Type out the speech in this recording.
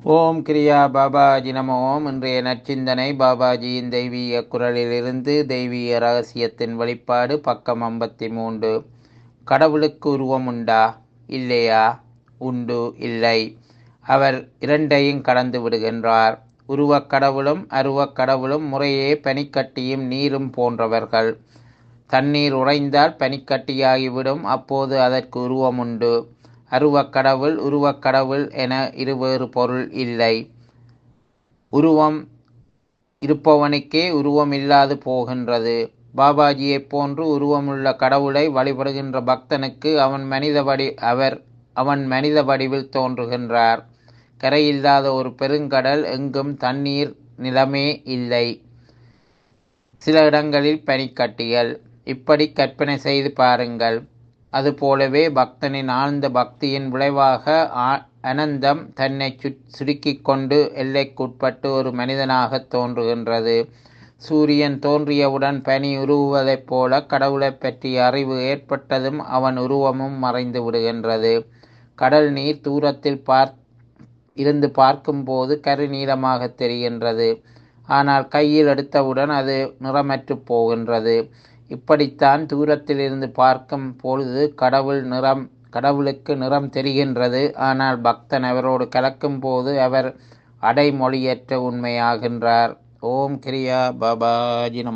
ஓம் கிரியா பாபாஜி நம ஓம் இன்றைய நற்சிந்தனை பாபாஜியின் தெய்வீக குரலிலிருந்து தெய்வீக ரகசியத்தின் வெளிப்பாடு பக்கம் ஐம்பத்தி மூன்று கடவுளுக்கு உருவம் உண்டா இல்லையா உண்டு இல்லை அவர் இரண்டையும் கடந்து விடுகின்றார் உருவக் கடவுளும் அருவக் கடவுளும் முறையே பனிக்கட்டியும் நீரும் போன்றவர்கள் தண்ணீர் உறைந்தால் பனிக்கட்டியாகிவிடும் அப்போது அதற்கு உருவம் உண்டு அருவக்கடவுள் உருவக்கடவுள் என இருவேறு பொருள் இல்லை உருவம் இருப்பவனுக்கே உருவம் இல்லாது போகின்றது பாபாஜியைப் போன்று உருவமுள்ள கடவுளை வழிபடுகின்ற பக்தனுக்கு அவன் மனித வடி அவர் அவன் மனித வடிவில் தோன்றுகின்றார் கரையில்லாத ஒரு பெருங்கடல் எங்கும் தண்ணீர் நிலமே இல்லை சில இடங்களில் பனிக்கட்டிகள் இப்படி கற்பனை செய்து பாருங்கள் அதுபோலவே பக்தனின் ஆழ்ந்த பக்தியின் விளைவாக அனந்தம் தன்னை சுருக்கிக் கொண்டு எல்லைக்குட்பட்டு ஒரு மனிதனாக தோன்றுகின்றது சூரியன் தோன்றியவுடன் பனி உருவுவதைப் போல கடவுளைப் பற்றிய அறிவு ஏற்பட்டதும் அவன் உருவமும் மறைந்து விடுகின்றது கடல் நீர் தூரத்தில் பார் இருந்து பார்க்கும்போது கருநீளமாக தெரிகின்றது ஆனால் கையில் எடுத்தவுடன் அது நிறமற்று போகின்றது இப்படித்தான் தூரத்தில் இருந்து பார்க்கும் பொழுது கடவுள் நிறம் கடவுளுக்கு நிறம் தெரிகின்றது ஆனால் பக்தன் அவரோடு கலக்கும் போது அவர் அடைமொழியற்ற உண்மையாகின்றார் ஓம் கிரியா பாபாஜி நம